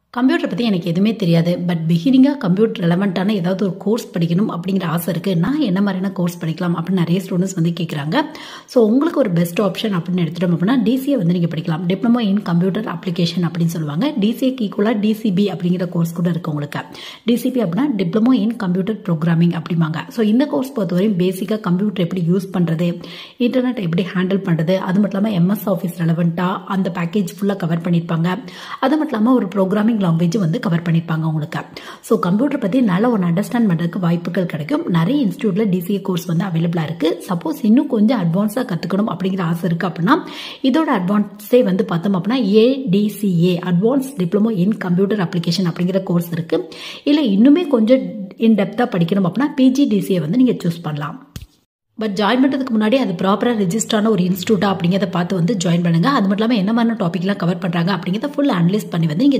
கம்ப்யூட்டரை பற்றி எனக்கு எதுவுமே தெரியாது பட் பிகினிங்காக கம்ப்யூட்டர் ரெலவெண்ட்டான ஏதாவது ஒரு கோர்ஸ் படிக்கணும் அப்படிங்கிற ஆசை இருக்குது நான் என்ன மாதிரியான கோர்ஸ் படிக்கலாம் அப்படின்னு நிறைய ஸ்டூடெண்ட்ஸ் வந்து கேட்குறாங்க ஸோ உங்களுக்கு ஒரு பெஸ்ட் ஆப்ஷன் அப்படின்னு எடுத்துட்டோம் அப்படின்னா டிசிஏ வந்து நீங்கள் படிக்கலாம் டிப்ளமோ இன் கம்ப்யூட்டர் அப்ளிகேஷன் அப்படின்னு சொல்லுவாங்க டிசிஏக்கு ஈக்குவலாக டிசிபி அப்படிங்கிற கோர்ஸ் கூட இருக்குது உங்களுக்கு டிசிபி அப்படின்னா டிப்ளமோ இன் கம்ப்யூட்டர் ப்ரோக்ராமிங் அப்படிம்பாங்க ஸோ இந்த கோர்ஸ் பொறுத்தவரையும் பேசிக்காக கம்ப்யூட்டர் எப்படி யூஸ் பண்ணுறது இன்டர்நெட் எப்படி ஹேண்டில் பண்ணுறது அது மட்டும் இல்லாமல் எம்எஸ் ஆஃபீஸ் ரெலவெண்ட்டாக அந்த பேக்கேஜ் ஃபுல்லாக கவர் பண்ணியிருப்பாங்க அது மட்டும் இல்லாமல் ஒரு ப்ரோக்ராமிங் லாங்குவேஜ் வந்து கவர் பண்ணியிருப்பாங்க உங்களுக்கு ஸோ கம்ப்யூட்டர் பற்றி நல்ல ஒரு அண்டர்ஸ்டாண்ட் பண்ணுறதுக்கு வாய்ப்புகள் கிடைக்கும் நிறைய இன்ஸ்டியூட்டில் டிசிஏ கோர்ஸ் வந்து அவைலபிளாக இருக்குது சப்போஸ் இன்னும் கொஞ்சம் அட்வான்ஸாக கற்றுக்கணும் அப்படிங்கிற ஆசை இருக்குது அப்படின்னா இதோட அட்வான்ஸே வந்து பார்த்தோம் அப்படின்னா ADCA advance diploma in computer application அப்படிங்கிற கோர்ஸ் இருக்குது இல்லை இன்னுமே கொஞ்சம் இன் டெப்த்தாக படிக்கணும் அப்படின்னா பிஜிடிசிஏ வந்து நீங்கள் சூஸ் பண்ணலாம் பட் ஜாயின் பண்ணுறதுக்கு முன்னாடி அது ப்ராப்பராக ரெஜிஸ்டரான ஒரு இன்ஸ்டியூட்டா அப்படிங்கிறத பார்த்து வந்து ஜாயின் பண்ணுங்கள் அது மட்டும் இல்லாமல் என்ன மாதிரி டாப்பிக்லாம் கவர் பண்ணுறாங்க அப்படிங்கிறத ஃபுல் அனலைஸ் பண்ணி வந்து நீங்கள்